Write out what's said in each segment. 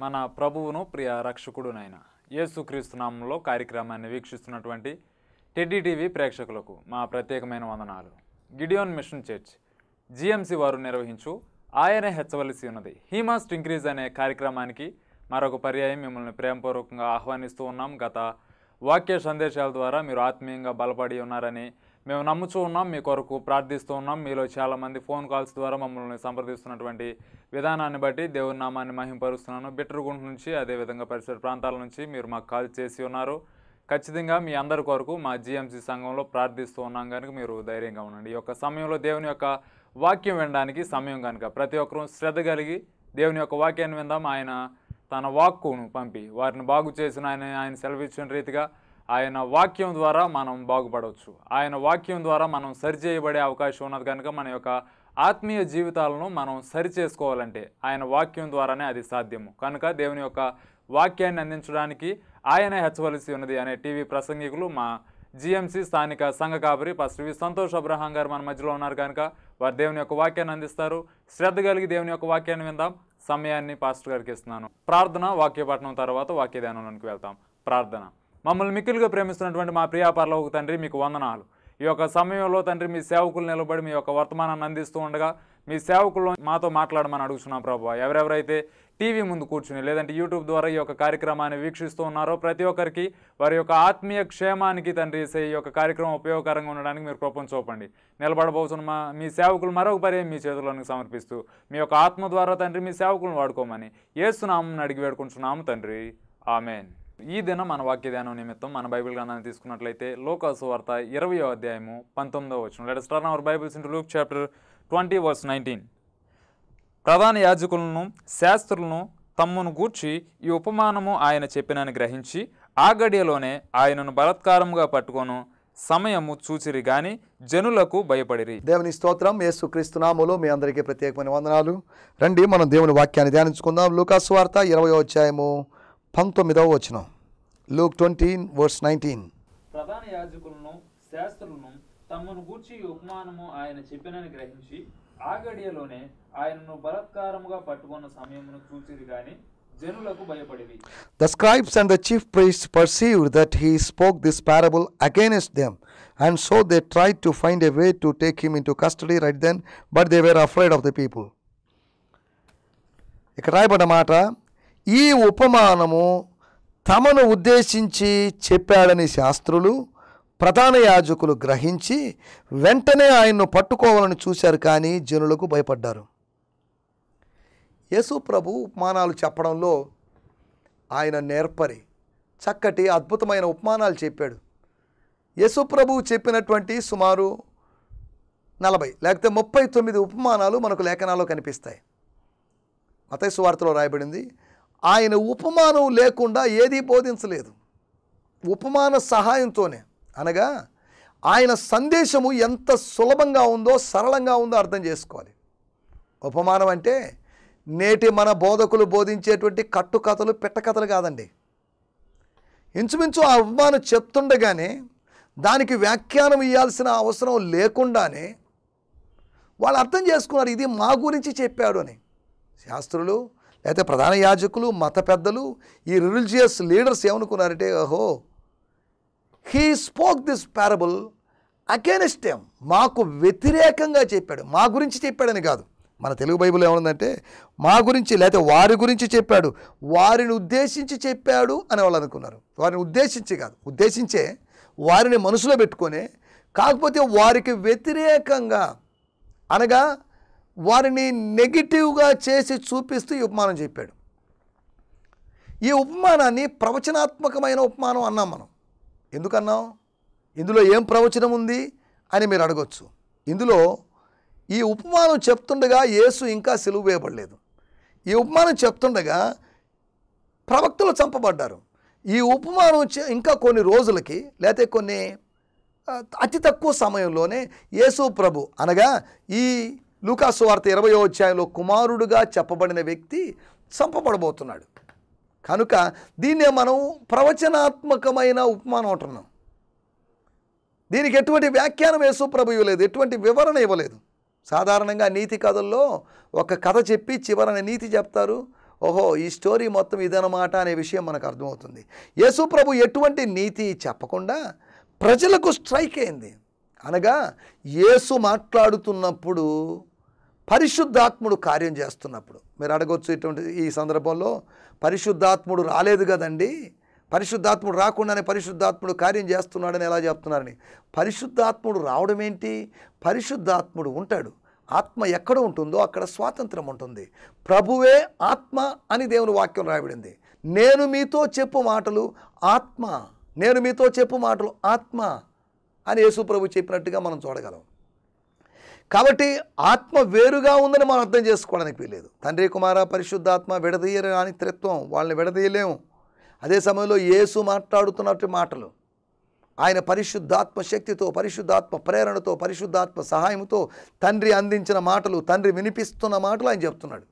మన ప్రభువును ప్రియ రక్షకుడునైన యేసుక్రీస్తు నామంలో కార్యక్రమాన్ని వీక్షిస్తున్నటువంటి టెడ్డీ టీవీ ప్రేక్షకులకు మా ప్రత్యేకమైన వందనాలు గిడియోన్ మిషన్ చర్చ్ జిఎంసి వారు నిర్వహించు ఆయనే హెచ్చవలసి ఉన్నది హీ మస్ట్ ఇంక్రీజ్ అనే కార్యక్రమానికి మరొక పర్యాయం మిమ్మల్ని ప్రేమపూర్వకంగా ఆహ్వానిస్తూ ఉన్నాం గత వాక్య సందేశాల ద్వారా మీరు ఆత్మీయంగా బలపడి ఉన్నారని మేము నమ్ముచూ ఉన్నాం మీ కొరకు ప్రార్థిస్తూ ఉన్నాం మీలో చాలామంది ఫోన్ కాల్స్ ద్వారా మమ్మల్ని సంప్రదిస్తున్నటువంటి విధానాన్ని బట్టి దేవుని నామాన్ని మహింపరుస్తున్నాను బిట్టరుగుంట నుంచి అదేవిధంగా పరిసర ప్రాంతాల నుంచి మీరు మాకు కాల్ చేసి ఉన్నారు ఖచ్చితంగా మీ అందరి కొరకు మా జిఎంసి సంఘంలో ప్రార్థిస్తూ ఉన్నాం కనుక మీరు ధైర్యంగా ఉండండి ఈ యొక్క సమయంలో దేవుని యొక్క వాక్యం వినడానికి సమయం కనుక ప్రతి ఒక్కరూ శ్రద్ధ కలిగి దేవుని యొక్క వాక్యాన్ని విందాం ఆయన తన వాక్కును పంపి వారిని బాగు చేసిన ఆయన ఆయన సెలవిచ్చిన రీతిగా ఆయన వాక్యం ద్వారా మనం బాగుపడవచ్చు ఆయన వాక్యం ద్వారా మనం సరిచేయబడే అవకాశం ఉన్నది కనుక మన యొక్క ఆత్మీయ జీవితాలను మనం సరి చేసుకోవాలంటే ఆయన వాక్యం ద్వారానే అది సాధ్యము కనుక దేవుని యొక్క వాక్యాన్ని అందించడానికి ఆయనే హెచ్చవలసి ఉన్నది అనే టీవీ ప్రసంగికులు మా జిఎంసి స్థానిక సంఘ కాపరి పాస్టర్ వి సంతోష్ అబ్రహాం గారు మన మధ్యలో ఉన్నారు కనుక వారు దేవుని యొక్క వాక్యాన్ని అందిస్తారు శ్రద్ధ కలిగి దేవుని యొక్క వాక్యాన్ని విందాం సమయాన్ని పాస్టర్ గారికి ఇస్తున్నాను ప్రార్థన వాక్యపట్నం తర్వాత వాక్య ధ్యానంలోనికి వెళ్తాం ప్రార్థన మమ్మల్ని మిక్కిలుగా ప్రేమిస్తున్నటువంటి మా ప్రియా పరలోక తండ్రి మీకు వందనాలు ఈ యొక్క సమయంలో తండ్రి మీ సేవకులు నిలబడి మీ యొక్క వర్తమానాన్ని అందిస్తూ ఉండగా మీ సేవకులు మాతో మాట్లాడమని అడుగుతున్నాం ప్రభు ఎవరెవరైతే టీవీ ముందు కూర్చుని లేదంటే యూట్యూబ్ ద్వారా ఈ యొక్క కార్యక్రమాన్ని వీక్షిస్తూ ఉన్నారో ప్రతి ఒక్కరికి వారి యొక్క ఆత్మీయ క్షేమానికి తండ్రి సే- ఈ యొక్క కార్యక్రమం ఉపయోగకరంగా ఉండడానికి మీరు కృపను చూపండి నిలబడబోతున్న మా మీ సేవకులు మరొక పర్యాయం మీ చేతుల్లోనికి సమర్పిస్తూ మీ యొక్క ఆత్మ ద్వారా తండ్రి మీ సేవకులను వాడుకోమని ఏసునామం అడిగి వేడుకుంటున్నాము తండ్రి ఆమెన్ ఈ దినం మన వాక్య ధ్యానం నిమిత్తం మన బైబిల్ గ్రంథాన్ని తీసుకున్నట్లయితే లోకాసు వార్త ఇరవయో అధ్యాయము పంతొమ్మిదో వచ్చిన let start our Bibles into Luke chapter twenty verse nineteen ప్రధాన యాజకులను శాస్త్రులను తమ్మును గూర్చి ఈ ఉపమానము ఆయన చెప్పినని గ్రహించి ఆ గడియలోనే ఆయనను బలాత్కారముగా పట్టుకొను సమయము చూచిరి గాని జనులకు భయపడిరి దేవుని స్తోత్రం యేసుక్రీస్తు నామములో మీ అందరికీ ప్రత్యేకమైన వందనాలు రండి మనం దేవుని వాక్యాన్ని ధ్యానించుకుందాం లూకాసు వార్త ఇరవై అధ్యాయము పంతొమ్మిదవ వచనం లూక్ ట్వంటీన్ వర్స్ నైన్టీన్ ప్రధాన యాజకులను శాస్త్రులను తమను గూర్చి ఈ ఉపమానము ఆయన చెప్పినని గ్రహించి ఆ గడియలోనే ఆయనను బలాత్కారముగా పట్టుకున్న సమయమును చూచిరి గాని జనులకు భయపడిరి The scribes and the chief priests perceived that he spoke this parable against them, and so they tried to find a way to take him into custody right then, but they were afraid of the people. ఇక్కడ రాయబడ్డ మాట ఈ ఉపమానము తమను ఉద్దేశించి చెప్పాడని శాస్త్రులు ప్రధాన యాజకులు గ్రహించి వెంటనే ఆయన్ను పట్టుకోవాలని చూశారు కానీ జనులకు భయపడ్డారు యేసు ప్రభు ఉపమానాలు చెప్పడంలో ఆయన నేర్పరి చక్కటి అద్భుతమైన ఉపమానాలు చెప్పాడు యేసు ప్రభు చెప్పినటువంటి సుమారు నలభై లేకపోతే ముప్పై తొమ్మిది ఉపమానాలు మనకు లేఖనాల్లో కనిపిస్తాయి మతైసు వార్తలో రాయబడింది ఆయన ఉపమానం లేకుండా ఏదీ బోధించలేదు ఉపమాన సహాయంతోనే అనగా ఆయన సందేశము ఎంత సులభంగా ఉందో సరళంగా ఉందో అర్థం చేసుకోవాలి ఉపమానం అంటే నేటి మన బోధకులు బోధించేటువంటి కట్టుకథలు పెట్టకథలు కాదండి ఇంచుమించు ఆ ఉపమానం చెప్తుండగానే దానికి వ్యాఖ్యానం ఇవ్వాల్సిన అవసరం లేకుండానే వాళ్ళు అర్థం చేసుకున్నారు ఇది మా గురించి చెప్పాడు అని శాస్త్రులు లేకపోతే ప్రధాన యాజకులు మత పెద్దలు ఈ రిలీజియస్ లీడర్స్ ఏమనుకున్నారంటే ఓహో he spoke this parable against em మాకు వ్యతిరేకంగా చెప్పాడు మా గురించి చెప్పాడని కాదు మన తెలుగు బైబిల్ ఏముందంటే మా గురించి లేకపోతే వారి గురించి చెప్పాడు వారిని ఉద్దేశించి చెప్పాడు అని వాళ్ళు అనుకున్నారు వారిని ఉద్దేశించి కాదు ఉద్దేశించే వారిని మనసులో పెట్టుకొని కాకపోతే వారికి వ్యతిరేకంగా అనగా వారిని నెగిటివ్గా చేసి చూపిస్తూ ఈ ఉపమానం చెప్పాడు ఈ ఉపమానాన్ని ప్రవచనాత్మకమైన ఉపమానం అన్నాం మనం ఎందుకన్నాం ఇందులో ఏం ప్రవచనం ఉంది అని మీరు అడగొచ్చు ఇందులో ఈ ఉపమానం చెప్తుండగా యేసు ఇంకా సెలువు వేయబడలేదు ఈ ఉపమానం చెప్తుండగా ప్రవక్తలు చంపబడ్డారు ఈ ఉపమానం చె- ఇంకా కొన్ని రోజులకి లేకపోతే కొన్ని ఆ, అతి తక్కువ సమయంలోనే యేసు ప్రభు అనగా ఈ లూకాసు వార్త ఇరవయో అధ్యాయంలో కుమారుడుగా చెప్పబడిన వ్యక్తి చంపబడబోతున్నాడు కనుక దీన్నే మనం ప్రవచనాత్మకమైన ఉపమానం అంటున్నాం దీనికి ఎటువంటి వ్యాఖ్యానం యేసు ప్రభు ఇవ్వలేదు ఎటువంటి వివరణ ఇవ్వలేదు సాధారణంగా నీతి కథల్లో ఒక కథ చెప్పి చివరన నీతి చెప్తారు ఓహో ఈ స్టోరీ మొత్తం ఇదనమాట అనే విషయం మనకు అర్థమవుతుంది యేసు ప్రభు ఎటువంటి నీతి చెప్పకుండా ప్రజలకు స్ట్రైక్ అయింది అనగా యేసు మాట్లాడుతున్నప్పుడు పరిశుద్ధాత్ముడు కార్యం చేస్తున్నప్పుడు మీరు అడగొచ్చు ఇటువంటి ఈ సందర్భంలో పరిశుద్ధాత్ముడు రాలేదు కదండి పరిశుద్ధాత్ముడు రాకుండానే పరిశుద్ధాత్ముడు కార్యం చేస్తున్నాడని ఎలా చెప్తున్నారని పరిశుద్ధాత్ముడు రావడం ఏంటి పరిశుద్ధాత్ముడు ఉంటాడు ఆత్మ ఎక్కడ ఉంటుందో అక్కడ స్వాతంత్రం ఉంటుంది ప్రభువే ఆత్మ అని దేవుని వాక్యం రాయబడింది నేను మీతో చెప్పు మాటలు ఆత్మ నేను మీతో చెప్పు మాటలు ఆత్మ అని యేసు ప్రభు చెప్పినట్టుగా మనం చూడగలం కాబట్టి ఆత్మ వేరుగా ఉందని మనం అర్థం చేసుకోవడానికి వీలేదు తండ్రి కుమార పరిశుద్ధాత్మ విడదీయరాని త్రిత్వం వాళ్ళని విడదీయలేము అదే సమయంలో యేసు మాట్లాడుతున్నట్టు మాటలు ఆయన పరిశుద్ధాత్మ శక్తితో పరిశుద్ధాత్మ ప్రేరణతో పరిశుద్ధాత్మ సహాయంతో తండ్రి అందించిన మాటలు తండ్రి వినిపిస్తున్న మాటలు ఆయన చెప్తున్నాడు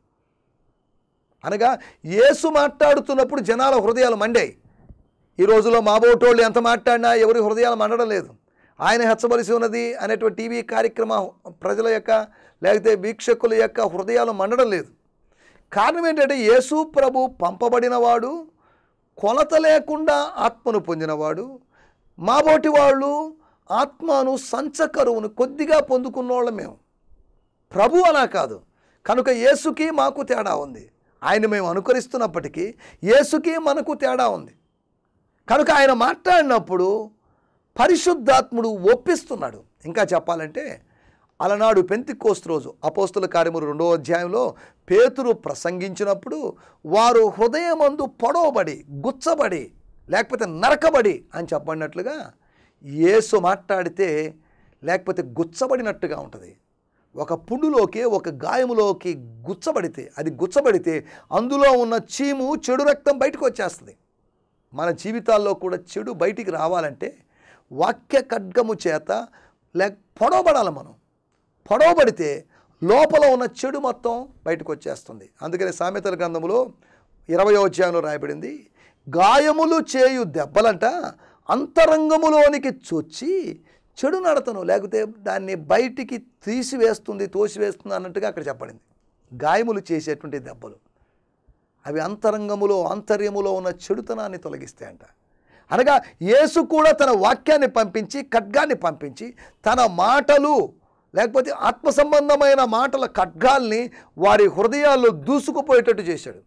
అనగా యేసు మాట్లాడుతున్నప్పుడు జనాల హృదయాలు మండాయి ఈ రోజులో మాబోటోళ్ళు ఎంత మాట్లాడినా ఎవరి హృదయాలు మండడం లేదు ఆయన హెచ్చవలసి ఉన్నది అనేటువంటి టీవీ కార్యక్రమ ప్రజల యొక్క లేకపోతే వీక్షకుల యొక్క హృదయాలు మండడం లేదు కారణం ఏంటంటే యేసు ప్రభు పంపబడినవాడు కొలత లేకుండా ఆత్మను పొందినవాడు మాబోటి వాళ్ళు ఆత్మను సంచకరువును కొద్దిగా పొందుకున్నోళ్ళం మేము ప్రభు అలా కాదు కనుక యేసుకి మాకు తేడా ఉంది ఆయన మేము అనుకరిస్తున్నప్పటికీ యేసుకి మనకు తేడా ఉంది కనుక ఆయన మాట్లాడినప్పుడు పరిశుద్ధాత్ముడు ఒప్పిస్తున్నాడు ఇంకా చెప్పాలంటే అలనాడు పెంతికోస్తు రోజు అపోస్తుల కార్యములు రెండో అధ్యాయంలో పేతురు ప్రసంగించినప్పుడు వారు హృదయమందు పొడవబడి గుచ్చబడి లేకపోతే నరకబడి అని చెప్పబడినట్లుగా యేసు మాట్లాడితే లేకపోతే గుచ్చబడినట్టుగా ఉంటుంది ఒక పుండులోకి ఒక గాయములోకి గుచ్చబడితే అది గుచ్చబడితే అందులో ఉన్న చీము చెడు రక్తం బయటకు వచ్చేస్తుంది మన జీవితాల్లో కూడా చెడు బయటికి రావాలంటే వాక్య ఖడ్గము చేత లేక పొడవబడాలి మనం పొడవబడితే లోపల ఉన్న చెడు మొత్తం బయటకు వచ్చేస్తుంది అందుకని సామెతల గ్రంథములో ఇరవై అధ్యాయంలో రాయబడింది గాయములు చేయు దెబ్బలంట అంతరంగములోనికి చొచ్చి చెడు నడతను లేకపోతే దాన్ని బయటికి తీసివేస్తుంది తోసివేస్తుంది అన్నట్టుగా అక్కడ చెప్పబడింది గాయములు చేసేటువంటి దెబ్బలు అవి అంతరంగములో ఆంతర్యములో ఉన్న చెడుతనాన్ని తొలగిస్తాయంట అనగా యేసు కూడా తన వాక్యాన్ని పంపించి ఖడ్గాన్ని పంపించి తన మాటలు లేకపోతే ఆత్మ సంబంధమైన మాటల ఖడ్గాల్ని వారి హృదయాల్లో దూసుకుపోయేటట్టు చేశాడు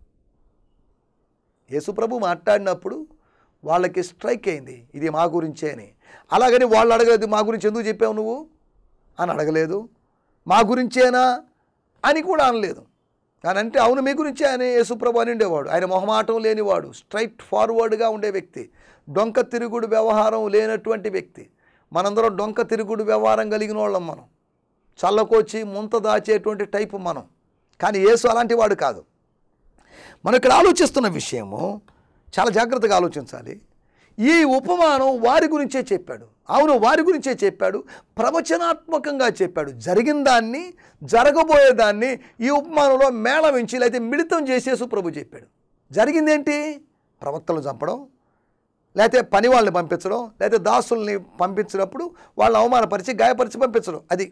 యేసుప్రభు మాట్లాడినప్పుడు వాళ్ళకి స్ట్రైక్ అయింది ఇది మా గురించే అని అలాగని వాళ్ళు అడగలేదు మా గురించి ఎందుకు చెప్పావు నువ్వు అని అడగలేదు మా గురించేనా అని కూడా అనలేదు అని అంటే అవును మీ గురించే ఆయన యేసుప్రభు అని ఉండేవాడు ఆయన మొహమాటం లేనివాడు స్ట్రైట్ ఫార్వర్డ్గా ఉండే వ్యక్తి డొంక తిరుగుడు వ్యవహారం లేనటువంటి వ్యక్తి మనందరం డొంక తిరుగుడు వ్యవహారం కలిగిన వాళ్ళం మనం చల్లకొచ్చి ముంత దాచేటువంటి టైపు మనం కానీ యేసు అలాంటి వాడు కాదు మనం ఇక్కడ ఆలోచిస్తున్న విషయము చాలా జాగ్రత్తగా ఆలోచించాలి ఈ ఉపమానం వారి గురించే చెప్పాడు అవును వారి గురించే చెప్పాడు ప్రవచనాత్మకంగా చెప్పాడు జరిగిన దాన్ని జరగబోయే దాన్ని ఈ ఉపమానంలో మేళవించి లేకపోతే మిళితం చేసేసు ప్రభు చెప్పాడు జరిగిందేంటి ప్రవక్తలు చంపడం లేకపోతే పని వాళ్ళని పంపించడం లేకపోతే దాసుల్ని పంపించినప్పుడు వాళ్ళని అవమానపరిచి గాయపరిచి పంపించడం అది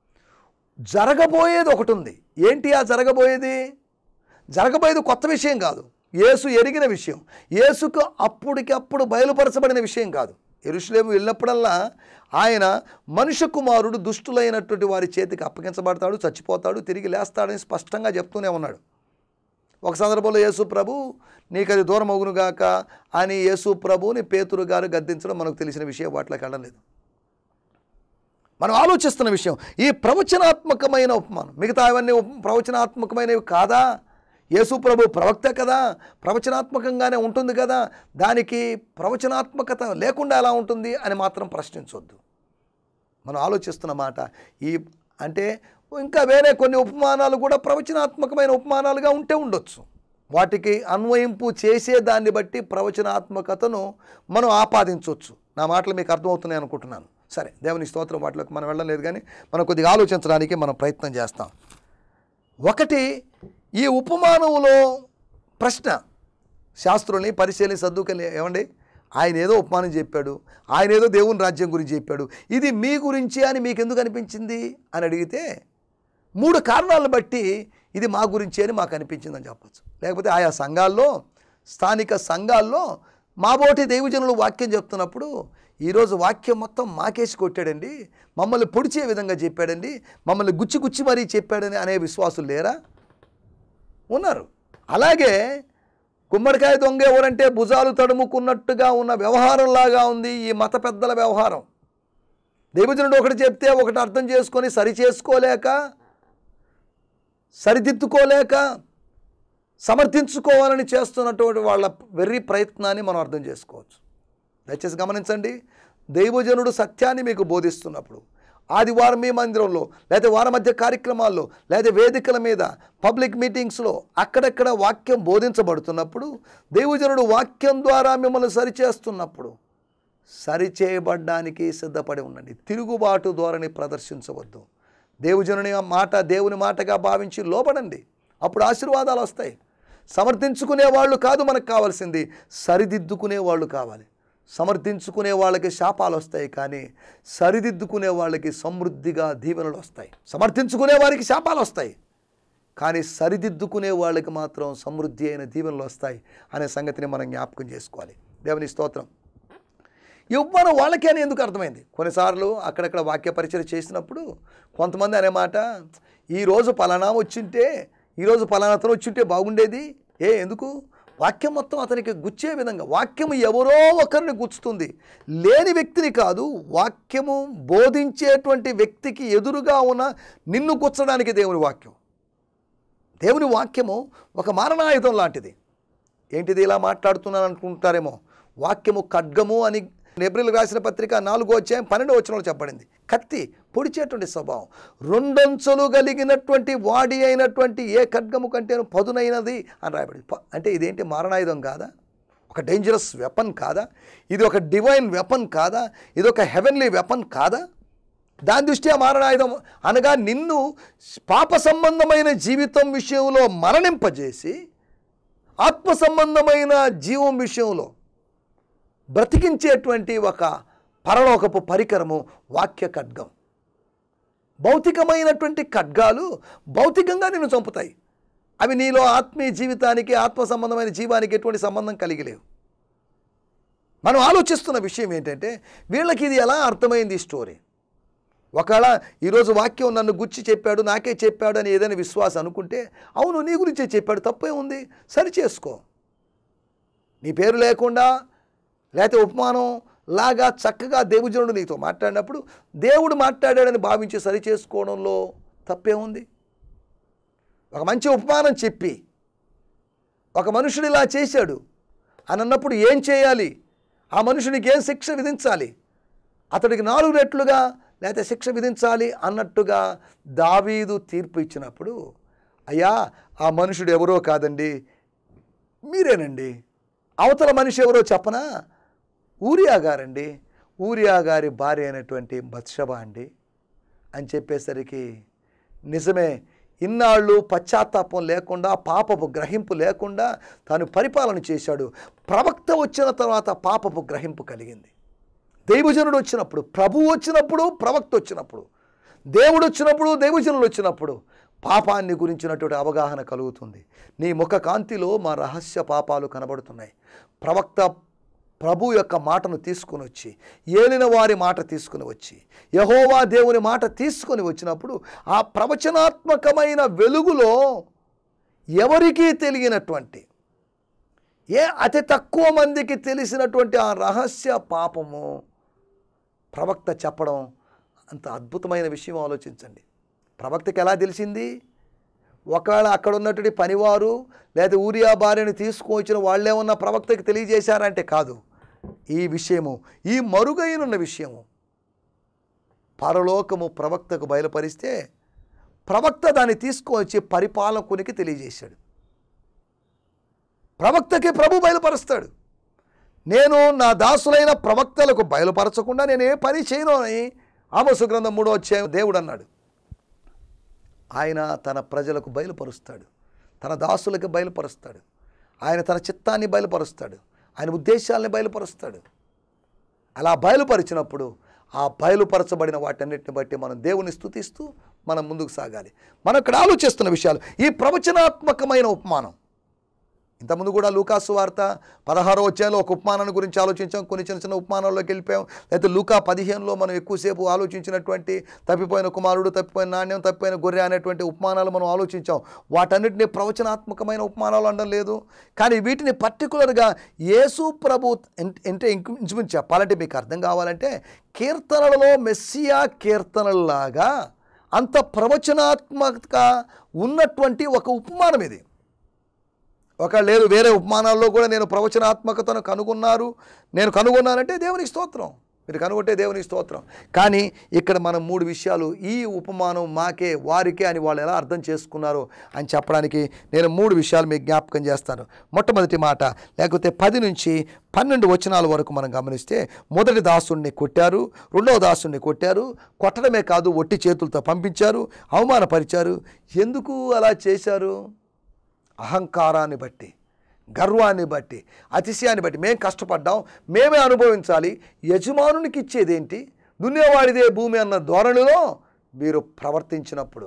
జరగబోయేది ఒకటి ఉంది ఏంటి ఆ జరగబోయేది జరగబోయేది కొత్త విషయం కాదు యేసు ఎరిగిన విషయం యేసుకు అప్పటికప్పుడు బయలుపరచబడిన విషయం కాదు ఎరుషులేము వెళ్ళినప్పుడల్లా ఆయన మనుష్య కుమారుడు దుష్టులైనటువంటి వారి చేతికి అప్పగించబడతాడు చచ్చిపోతాడు తిరిగి లేస్తాడని స్పష్టంగా చెప్తూనే ఉన్నాడు ఒక సందర్భంలో యేసు ప్రభు నీకు అది దూరం అవునుగాక అని యేసు ప్రభుని పేతురు గారు గద్దించడం మనకు తెలిసిన విషయం వాటిలోకి వెళ్ళడం లేదు మనం ఆలోచిస్తున్న విషయం ఈ ప్రవచనాత్మకమైన ఉపమానం మిగతా అవన్నీ ఉప- ప్రవచనాత్మకమైనవి కాదా యేసు ప్రభు ప్రవక్త కదా ప్రవచనాత్మకంగానే ఉంటుంది కదా దానికి ప్రవచనాత్మకత లేకుండా ఎలా ఉంటుంది అని మాత్రం ప్రశ్నించొద్దు మనం ఆలోచిస్తున్న మాట ఈ అంటే ఇంకా వేరే కొన్ని ఉపమానాలు కూడా ప్రవచనాత్మకమైన ఉపమానాలుగా ఉంటే ఉండొచ్చు వాటికి అన్వయింపు చేసే దాన్ని బట్టి ప్రవచనాత్మకతను మనం ఆపాదించవచ్చు నా మాటలు మీకు అర్థమవుతున్నాయి అనుకుంటున్నాను సరే దేవుని స్తోత్రం వాటిలోకి మనం వెళ్ళలేదు కానీ మనం కొద్దిగా ఆలోచించడానికి మనం ప్రయత్నం చేస్తాం ఒకటి ఈ ఉపమానంలో ప్రశ్న శాస్త్రుల్ని పరిశీలి సర్దుకని ఏమండి ఆయన ఏదో ఉపమానం చెప్పాడు ఆయన ఏదో దేవుని రాజ్యం గురించి చెప్పాడు ఇది మీ గురించి అని మీకు ఎందుకు అనిపించింది అని అడిగితే మూడు కారణాలను బట్టి ఇది మా గురించి అని మాకు అనిపించిందని చెప్పొచ్చు లేకపోతే ఆయా సంఘాల్లో స్థానిక సంఘాల్లో మాబోటి దైవజనులు వాక్యం చెప్తున్నప్పుడు ఈరోజు వాక్యం మొత్తం మాకేసి కొట్టాడండి మమ్మల్ని పొడిచే విధంగా చెప్పాడండి మమ్మల్ని గుచ్చి గుచ్చి మరీ చెప్పాడని అనే విశ్వాసులు లేరా ఉన్నారు అలాగే గుమ్మడికాయ దొంగ ఎవరంటే భుజాలు తడుముకున్నట్టుగా ఉన్న వ్యవహారంలాగా ఉంది ఈ మత పెద్దల వ్యవహారం దైవజనుడు ఒకటి చెప్తే ఒకటి అర్థం చేసుకొని సరి చేసుకోలేక సరిదిద్దుకోలేక సమర్థించుకోవాలని చేస్తున్నటువంటి వాళ్ళ వెర్రి ప్రయత్నాన్ని మనం అర్థం చేసుకోవచ్చు దయచేసి గమనించండి దైవజనుడు సత్యాన్ని మీకు బోధిస్తున్నప్పుడు ఆదివారం మీ మందిరంలో లేదా వార మధ్య కార్యక్రమాల్లో లేదా వేదికల మీద పబ్లిక్ మీటింగ్స్లో అక్కడక్కడ వాక్యం బోధించబడుతున్నప్పుడు దైవజనుడు వాక్యం ద్వారా మిమ్మల్ని సరిచేస్తున్నప్పుడు సరిచేయబడ్డానికి సిద్ధపడి ఉండండి తిరుగుబాటు ధోరణి ప్రదర్శించవద్దు దేవుజనుని మాట దేవుని మాటగా భావించి లోబడండి అప్పుడు ఆశీర్వాదాలు వస్తాయి సమర్థించుకునే వాళ్ళు కాదు మనకు కావాల్సింది సరిదిద్దుకునే వాళ్ళు కావాలి సమర్థించుకునే వాళ్ళకి శాపాలు వస్తాయి కానీ సరిదిద్దుకునే వాళ్ళకి సమృద్ధిగా దీవెనలు వస్తాయి సమర్థించుకునే వారికి శాపాలు వస్తాయి కానీ సరిదిద్దుకునే వాళ్ళకి మాత్రం సమృద్ధి అయిన దీవెనలు వస్తాయి అనే సంగతిని మనం జ్ఞాపకం చేసుకోవాలి దేవుని స్తోత్రం ఇవ్వను వాళ్ళకే అని ఎందుకు అర్థమైంది కొన్నిసార్లు అక్కడక్కడ వాక్య పరిచయం చేసినప్పుడు కొంతమంది అనే మాట ఈరోజు పలానా వచ్చింటే ఈరోజు పలానాతను వచ్చింటే బాగుండేది ఏ ఎందుకు వాక్యం మొత్తం అతనికి గుచ్చే విధంగా వాక్యము ఎవరో ఒకరిని గుచ్చుతుంది లేని వ్యక్తిని కాదు వాక్యము బోధించేటువంటి వ్యక్తికి ఎదురుగా ఉన్న నిన్ను గుచ్చడానికి దేవుని వాక్యం దేవుని వాక్యము ఒక మారణాయుధం లాంటిది ఏంటిది ఇలా మాట్లాడుతున్నాను అనుకుంటారేమో వాక్యము ఖడ్గము అని నెబ్రిల్ రాసిన పత్రిక నాలుగో అధ్యాయం పన్నెండో వచనంలో చెప్పబడింది కత్తి పొడిచేటువంటి స్వభావం రెండంచులు కలిగినటువంటి వాడి అయినటువంటి ఏ ఖడ్గము కంటేను పదునైనది అని రాయబడింది ప- అంటే ఇదేంటి మారణాయుధం కాదా ఒక డేంజరస్ వెపన్ కాదా ఇది ఒక డివైన్ వెపన్ కాదా ఇది ఒక హెవెన్లీ వెపన్ కాదా దాని దృష్ట్యా మారణాయుధం అనగా నిన్ను పాప సంబంధమైన జీవితం విషయంలో మరణింపజేసి ఆత్మ సంబంధమైన జీవం విషయంలో బ్రతికించేటువంటి ఒక పరలోకపు పరికరము వాక్య ఖడ్గం భౌతికమైనటువంటి ఖడ్గాలు భౌతికంగా నిన్ను చంపుతాయి అవి నీలో ఆత్మీయ జీవితానికి ఆత్మ సంబంధమైన జీవానికి ఎటువంటి సంబంధం కలిగి లేవు మనం ఆలోచిస్తున్న విషయం ఏంటంటే వీళ్ళకి ఇది ఎలా అర్థమైంది ఈ స్టోరీ ఒకవేళ ఈరోజు వాక్యం నన్ను గుచ్చి చెప్పాడు నాకే చెప్పాడు అని ఏదైనా విశ్వాసం అనుకుంటే అవును నీ గురించే చెప్పాడు తప్పే ఉంది సరి చేసుకో నీ పేరు లేకుండా లేకపోతే ఉపమానం లాగా చక్కగా దేవుజనుడు నీతో మాట్లాడినప్పుడు దేవుడు మాట్లాడాడని భావించి సరి చేసుకోవడంలో తప్పే ఉంది ఒక మంచి ఉపమానం చెప్పి ఒక మనుషుడు ఇలా చేశాడు అని అన్నప్పుడు ఏం చేయాలి ఆ మనుషునికి ఏం శిక్ష విధించాలి అతడికి నాలుగు రెట్లుగా లేకపోతే శిక్ష విధించాలి అన్నట్టుగా దావీదు తీర్పు ఇచ్చినప్పుడు అయ్యా ఆ మనుషుడు ఎవరో కాదండి మీరేనండి అవతల మనిషి ఎవరో చెప్పనా ఊరియా గారండి ఊరియా గారి భార్య అయినటువంటి బత్షబ అండి అని చెప్పేసరికి నిజమే ఇన్నాళ్ళు పశ్చాత్తాపం లేకుండా పాపపు గ్రహింపు లేకుండా తాను పరిపాలన చేశాడు ప్రవక్త వచ్చిన తర్వాత పాపపు గ్రహింపు కలిగింది దైవజనుడు వచ్చినప్పుడు ప్రభువు వచ్చినప్పుడు ప్రవక్త వచ్చినప్పుడు దేవుడు వచ్చినప్పుడు దైవజనులు వచ్చినప్పుడు పాపాన్ని గురించినటువంటి అవగాహన కలుగుతుంది నీ ముఖ కాంతిలో మా రహస్య పాపాలు కనబడుతున్నాయి ప్రవక్త ప్రభు యొక్క మాటను తీసుకుని వచ్చి ఏలిన వారి మాట తీసుకుని వచ్చి యహోవా దేవుని మాట తీసుకొని వచ్చినప్పుడు ఆ ప్రవచనాత్మకమైన వెలుగులో ఎవరికీ తెలియనటువంటి ఏ అతి తక్కువ మందికి తెలిసినటువంటి ఆ రహస్య పాపము ప్రవక్త చెప్పడం అంత అద్భుతమైన విషయం ఆలోచించండి ప్రవక్తకి ఎలా తెలిసింది ఒకవేళ అక్కడ ఉన్నటువంటి పనివారు లేదా ఊరియా భార్యని తీసుకొచ్చిన వాళ్ళేమన్నా ప్రవక్తకి తెలియజేశారంటే కాదు ఈ విషయము ఈ మరుగైనున్న విషయము పరలోకము ప్రవక్తకు బయలుపరిస్తే ప్రవక్త దాన్ని తీసుకొచ్చి పరిపాలకునికి తెలియజేశాడు ప్రవక్తకి ప్రభు బయలుపరుస్తాడు నేను నా దాసులైన ప్రవక్తలకు బయలుపరచకుండా నేను ఏ పని చేయను అని ఆమోసు గ్రంథం మూడో అధ్యాయం దేవుడు అన్నాడు ఆయన తన ప్రజలకు బయలుపరుస్తాడు తన దాసులకు బయలుపరుస్తాడు ఆయన తన చిత్తాన్ని బయలుపరుస్తాడు ఆయన ఉద్దేశాలని బయలుపరుస్తాడు అలా బయలుపరిచినప్పుడు ఆ బయలుపరచబడిన వాటన్నిటిని బట్టి మనం దేవుని స్తుతిస్తూ మనం ముందుకు సాగాలి మనం ఇక్కడ ఆలోచిస్తున్న విషయాలు ఈ ప్రవచనాత్మకమైన ఉపమానం ఇంతకుముందు కూడా లూకాసు వార్త పదహారో వచ్చాలో ఒక ఉపమానాన్ని గురించి ఆలోచించాం కొన్ని చిన్న చిన్న ఉపమానాల్లోకి వెళ్ళిపోయాం లేకపోతే లూకా పదిహేనులో మనం ఎక్కువసేపు ఆలోచించినటువంటి తప్పిపోయిన కుమారుడు తప్పిపోయిన నాణ్యం తప్పిపోయిన గొర్రె అనేటువంటి ఉపమానాలు మనం ఆలోచించాం వాటన్నిటిని ప్రవచనాత్మకమైన ఉపమానాలు అనడం లేదు కానీ వీటిని పర్టికులర్గా యేసు ప్రభు ఎన్- అంటే ఇంకు- ఇంచుమించు చెప్పాలంటే మీకు అర్థం కావాలంటే కీర్తనలలో మెస్సియా కీర్తనల్లాగా అంత ప్రవచనాత్మక ఉన్నటువంటి ఒక ఉపమానం ఇది ఒక లేదు వేరే ఉపమానాల్లో కూడా నేను ప్రవచనాత్మకతను కనుగొన్నారు నేను కనుగొన్నానంటే దేవునికి స్తోత్రం మీరు కనుగొంటే దేవునికి స్తోత్రం కానీ ఇక్కడ మనం మూడు విషయాలు ఈ ఉపమానం మాకే వారికే అని వాళ్ళు ఎలా అర్థం చేసుకున్నారు అని చెప్పడానికి నేను మూడు విషయాలు మీకు జ్ఞాపకం చేస్తాను మొట్టమొదటి మాట లేకపోతే పది నుంచి పన్నెండు వచనాల వరకు మనం గమనిస్తే మొదటి దాసుడిని కొట్టారు రెండవ దాసుడిని కొట్టారు కొట్టడమే కాదు ఒట్టి చేతులతో పంపించారు అవమానపరిచారు ఎందుకు అలా చేశారు అహంకారాన్ని బట్టి గర్వాన్ని బట్టి అతిశయాన్ని బట్టి మేము కష్టపడ్డాం మేమే అనుభవించాలి యజమానునికి ఇచ్చేదేంటి దున్నేవాడిదే భూమి అన్న ధోరణిలో మీరు ప్రవర్తించినప్పుడు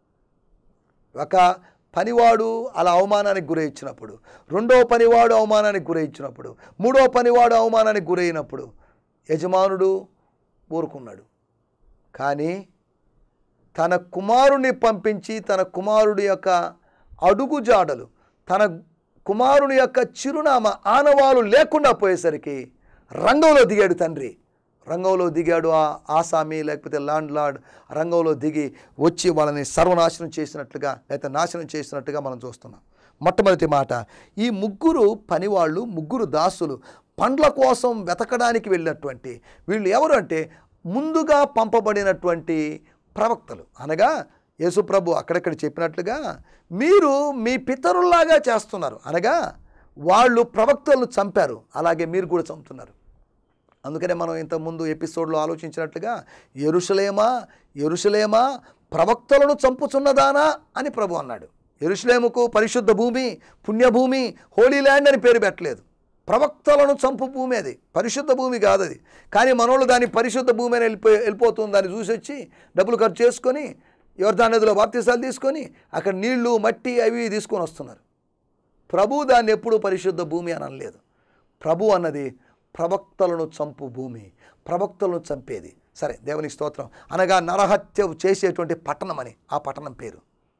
ఒక పనివాడు అలా అవమానానికి గురైచ్చినప్పుడు రెండో పనివాడు అవమానానికి గురైచ్చినప్పుడు మూడో పనివాడు అవమానానికి గురైనప్పుడు యజమానుడు ఊరుకున్నాడు కానీ తన కుమారుని పంపించి తన కుమారుడి యొక్క అడుగుజాడలు తన కుమారుని యొక్క చిరునామా ఆనవాలు లేకుండా పోయేసరికి రంగంలో దిగాడు తండ్రి రంగంలో దిగాడు ఆ ఆసామి లేకపోతే లాండ్ లార్డ్ రంగంలో దిగి వచ్చి వాళ్ళని సర్వనాశనం చేసినట్లుగా లేకపోతే నాశనం చేసినట్టుగా మనం చూస్తున్నాం మొట్టమొదటి మాట ఈ ముగ్గురు పనివాళ్ళు ముగ్గురు దాసులు పండ్ల కోసం వెతకడానికి వెళ్ళినటువంటి వీళ్ళు ఎవరు అంటే ముందుగా పంపబడినటువంటి ప్రవక్తలు అనగా యేసుప్రభు అక్కడక్కడ చెప్పినట్లుగా మీరు మీ పితరుల్లాగా చేస్తున్నారు అనగా వాళ్ళు ప్రవక్తలను చంపారు అలాగే మీరు కూడా చంపుతున్నారు అందుకనే మనం ఇంతకుముందు ఎపిసోడ్లో ఆలోచించినట్లుగా ఎరుషలేమా ఎరుషలేమా ప్రవక్తలను చంపుచున్నదానా అని ప్రభు అన్నాడు ఎరుషలేముకు పరిశుద్ధ భూమి పుణ్యభూమి హోలీ ల్యాండ్ అని పేరు పెట్టలేదు ప్రవక్తలను చంపు భూమి అది పరిశుద్ధ భూమి కాదు అది కానీ మనోళ్ళు దాన్ని పరిశుద్ధ భూమి అని వెళ్ళిపోయి వెళ్ళిపోతుంది దాన్ని చూసి వచ్చి డబ్బులు ఖర్చు చేసుకొని యోర్దాన్ నదిలో బాప్తీసాలు తీసుకొని అక్కడ నీళ్లు మట్టి అవి ఇవి తీసుకొని వస్తున్నారు ప్రభు దాన్ని ఎప్పుడూ పరిశుద్ధ భూమి అని అనలేదు ప్రభు అన్నది ప్రవక్తలను చంపు భూమి ప్రవక్తలను చంపేది సరే దేవుని స్తోత్రం అనగా నరహత్య చేసేటువంటి పట్టణం అని ఆ పట్టణం పేరు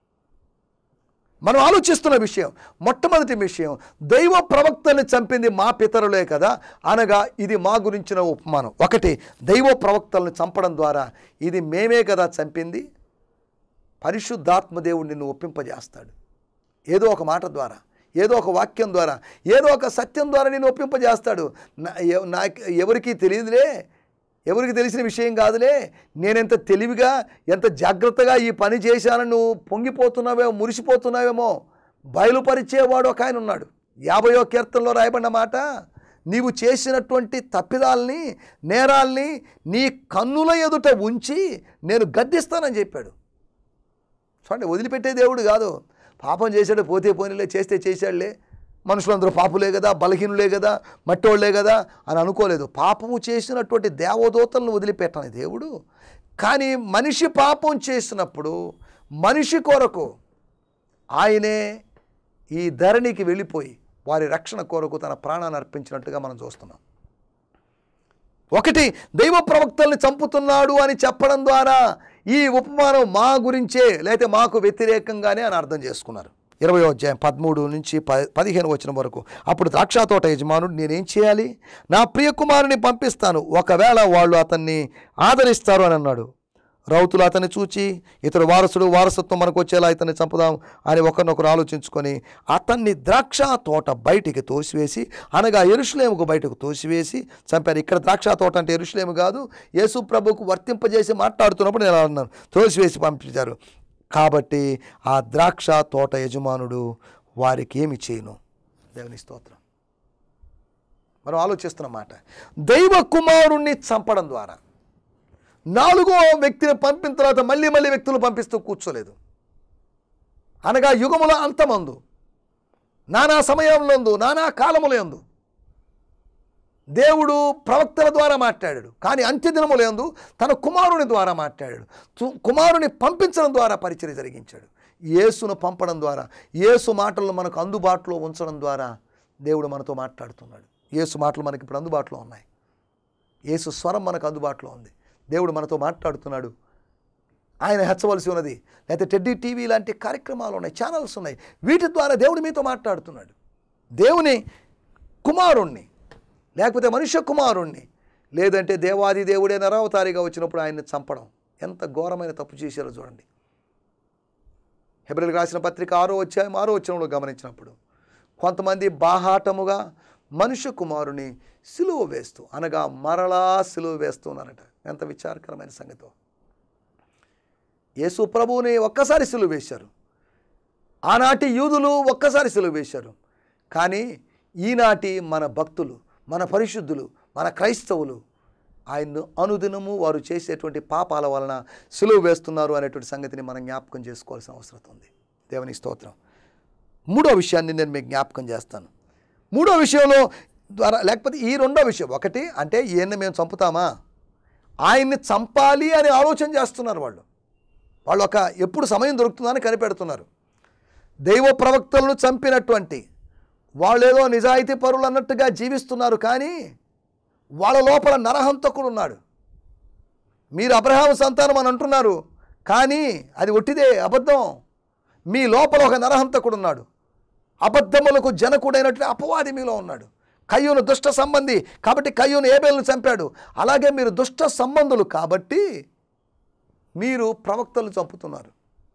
మనం ఆలోచిస్తున్న విషయం మొట్టమొదటి విషయం దైవ ప్రవక్తల్ని చంపింది మా పితరులే కదా అనగా ఇది మా గురించిన ఉపమానం ఒకటి దైవ ప్రవక్తలను చంపడం ద్వారా ఇది మేమే కదా చంపింది పరిశుద్ధాత్మ దేవుడు నిన్ను ఒప్పింపజేస్తాడు ఏదో ఒక మాట ద్వారా ఏదో ఒక వాక్యం ద్వారా ఏదో ఒక సత్యం ద్వారా నేను ఒప్పింపజేస్తాడు నా- ఎవ- నాకు ఎవరికి తెలియదులే ఎవరికి తెలిసిన విషయం కాదులే నేనెంత తెలివిగా ఎంత జాగ్రత్తగా ఈ పని చేశానని నువ్వు పొంగిపోతున్నావేమో మురిసిపోతున్నావేమో బయలుపరిచేవాడు ఒక ఆయన ఉన్నాడు యాభయో కీర్తనలో రాయబడిన మాట నీవు చేసినటువంటి తప్పిదాల్ని నేరాల్ని నీ కన్నుల ఎదుట ఉంచి నేను గద్దిస్తానని చెప్పాడు చూడండి వదిలిపెట్టే దేవుడు కాదు పాపం చేశాడు పోతే పోనీలే చేస్తే చేశాడులే మనుషులందరూ పాపులే కదా బలహీనులే కదా మట్టోళ్లే కదా అని అనుకోలేదు పాపము చేసినటువంటి దేవదూతలను వదిలిపెట్టని దేవుడు కానీ మనిషి పాపం చేసినప్పుడు మనిషి కొరకు ఆయనే ఈ ధరణికి వెళ్ళిపోయి వారి రక్షణ కొరకు తన ప్రాణాన్ని అర్పించినట్టుగా మనం చూస్తున్నాం ఒకటి దైవ ప్రవక్తల్ని చంపుతున్నాడు అని చెప్పడం ద్వారా ఈ ఉపమానం మా గురించే లేకపోతే మాకు వ్యతిరేకంగానే అని అర్థం చేసుకున్నారు ఇరవై అధ్యాయం పదమూడు నుంచి ప పదిహేను వచ్చిన వరకు అప్పుడు ద్రాక్ష తోట యజమానుడు నేనేం చేయాలి నా ప్రియ కుమారుని పంపిస్తాను ఒకవేళ వాళ్ళు అతన్ని ఆదరిస్తారు అని అన్నాడు రౌతులు అతన్ని చూచి ఇతడు వారసుడు వారసత్వం మనకు వచ్చేలా ఇతన్ని చంపుదాం అని ఒకరినొకరు ఆలోచించుకొని అతన్ని ద్రాక్ష తోట బయటికి తోసివేసి అనగా ఎరుషులేముకు బయటకు తోసివేసి చంపారు ఇక్కడ ద్రాక్ష తోట అంటే ఎరుషులేము కాదు యేసు ప్రభుకు వర్తింపజేసి మాట్లాడుతున్నప్పుడు నేను అలా అన్నాను తోసివేసి పంపించారు కాబట్టి ఆ ద్రాక్ష తోట యజమానుడు వారికి ఏమి చేయను దేవుని స్తోత్రం మనం ఆలోచిస్తున్న మాట దైవ కుమారుణ్ణి చంపడం ద్వారా నాలుగో వ్యక్తిని పంపిన తర్వాత మళ్ళీ మళ్ళీ వ్యక్తులు పంపిస్తూ కూర్చోలేదు అనగా యుగముల అంతమందు నానా సమయంలో నానా కాలములందు దేవుడు ప్రవక్తల ద్వారా మాట్లాడాడు కానీ అంత్యదినములందు తన కుమారుని ద్వారా మాట్లాడాడు సు- కుమారుని పంపించడం ద్వారా పరిచయం జరిగించాడు యేసును పంపడం ద్వారా యేసు మాటలను మనకు అందుబాటులో ఉంచడం ద్వారా దేవుడు మనతో మాట్లాడుతున్నాడు యేసు మాటలు మనకి ఇప్పుడు అందుబాటులో ఉన్నాయి యేసు స్వరం మనకు అందుబాటులో ఉంది దేవుడు మనతో మాట్లాడుతున్నాడు ఆయన హెచ్చవలసి ఉన్నది లేకపోతే టెడ్డీ టీవీ లాంటి కార్యక్రమాలు ఉన్నాయి ఛానల్స్ ఉన్నాయి వీటి ద్వారా దేవుడు మీతో మాట్లాడుతున్నాడు దేవుని కుమారుణ్ణి లేకపోతే మనుష్య కుమారుణ్ణి లేదంటే దేవాది దేవుడే నరావతారిగా వచ్చినప్పుడు ఆయన్ని చంపడం ఎంత ఘోరమైన తప్పు చేశారో చూడండి హెబ్రిల్కి రాసిన పత్రిక ఆరో అధ్యాయం ఆరో వచ్చినంలో గమనించినప్పుడు కొంతమంది బాహాటముగా మనుష్య కుమారుని సిలువ వేస్తూ అనగా మరలా సిలువ వేస్తున్నారట ఎంత విచారకరమైన సంగతో యేసు ప్రభువుని ఒక్కసారి సిలువ వేశారు ఆనాటి యూదులు ఒక్కసారి సిలువ వేశారు కానీ ఈనాటి మన భక్తులు మన పరిశుద్ధులు మన క్రైస్తవులు ఆయన్ను అనుదినము వారు చేసేటువంటి పాపాల వలన సిలువ వేస్తున్నారు అనేటువంటి సంగతిని మనం జ్ఞాపకం చేసుకోవాల్సిన అవసరం ఉంది దేవుని స్తోత్రం మూడో విషయాన్ని నేను మీకు జ్ఞాపకం చేస్తాను మూడో విషయంలో ద్వారా లేకపోతే ఈ రెండో విషయం ఒకటి అంటే ఈయన్ని మేము చంపుతామా ఆయన్ని చంపాలి అని ఆలోచన చేస్తున్నారు వాళ్ళు వాళ్ళు ఒక ఎప్పుడు సమయం దొరుకుతుందని కనిపెడుతున్నారు దైవ ప్రవక్తలను చంపినటువంటి వాళ్ళేదో నిజాయితీ పరులు అన్నట్టుగా జీవిస్తున్నారు కానీ వాళ్ళ లోపల నరహంతకుడు ఉన్నాడు మీరు అబ్రహాం సంతానం అని అంటున్నారు కానీ అది ఒట్టిదే అబద్ధం మీ లోపల ఒక నరహంతకుడు ఉన్నాడు అబద్ధములకు జనకుడైనటువంటి అపవాది మీలో ఉన్నాడు కయ్యూను దుష్ట సంబంధి కాబట్టి కయ్యూను ఏబేలను చంపాడు అలాగే మీరు దుష్ట సంబంధులు కాబట్టి మీరు ప్రవక్తలు చంపుతున్నారు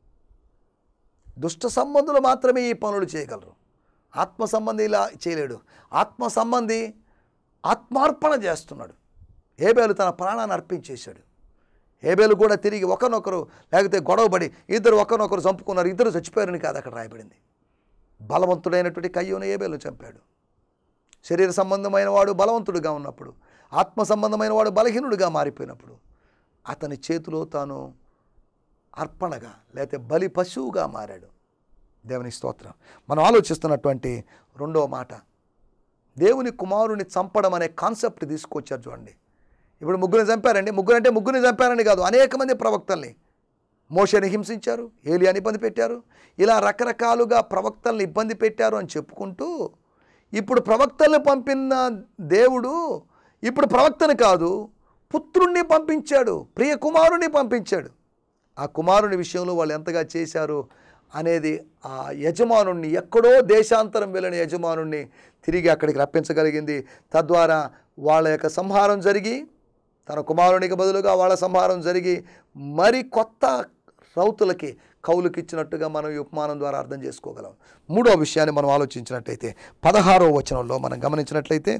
దుష్ట సంబంధులు మాత్రమే ఈ పనులు చేయగలరు ఆత్మ సంబంధి ఇలా చేయలేడు ఆత్మ సంబంధి ఆత్మార్పణ చేస్తున్నాడు ఏబేలు తన ప్రాణాన్ని అర్పించేశాడు ఏబేలు కూడా తిరిగి ఒకరినొకరు లేకపోతే గొడవపడి ఇద్దరు ఒకరినొకరు చంపుకున్నారు ఇద్దరు చచ్చిపోయారని కాదు అక్కడ రాయబడింది బలవంతుడైనటువంటి కయ్యోను ఏబేలు చంపాడు శరీర సంబంధమైన వాడు బలవంతుడుగా ఉన్నప్పుడు ఆత్మ సంబంధమైన వాడు బలహీనుడిగా మారిపోయినప్పుడు అతని చేతిలో తాను అర్పణగా లేకపోతే బలి పశువుగా మారాడు దేవుని స్తోత్రం మనం ఆలోచిస్తున్నటువంటి రెండో మాట దేవుని కుమారుని చంపడం అనే కాన్సెప్ట్ తీసుకొచ్చారు చూడండి ఇప్పుడు ముగ్గురిని చంపారండి ముగ్గురు అంటే ముగ్గురిని చంపారని కాదు అనేక మంది ప్రవక్తల్ని మోషని హింసించారు ఏలియాని ఇబ్బంది పెట్టారు ఇలా రకరకాలుగా ప్రవక్తల్ని ఇబ్బంది పెట్టారు అని చెప్పుకుంటూ ఇప్పుడు ప్రవక్తల్ని పంపిన దేవుడు ఇప్పుడు ప్రవక్తని కాదు పుత్రుణ్ణి పంపించాడు ప్రియ కుమారుని పంపించాడు ఆ కుమారుని విషయంలో వాళ్ళు ఎంతగా చేశారు అనేది ఆ యజమానుణ్ణి ఎక్కడో దేశాంతరం వెళ్ళిన యజమానుణ్ణి తిరిగి అక్కడికి రప్పించగలిగింది తద్వారా వాళ్ళ యొక్క సంహారం జరిగి తన కుమారునికి బదులుగా వాళ్ళ సంహారం జరిగి మరి కొత్త రౌతులకి కౌలుకి ఇచ్చినట్టుగా మనం ఈ ఉపమానం ద్వారా అర్థం చేసుకోగలం మూడో విషయాన్ని మనం ఆలోచించినట్లయితే పదహారో వచనంలో మనం గమనించినట్లయితే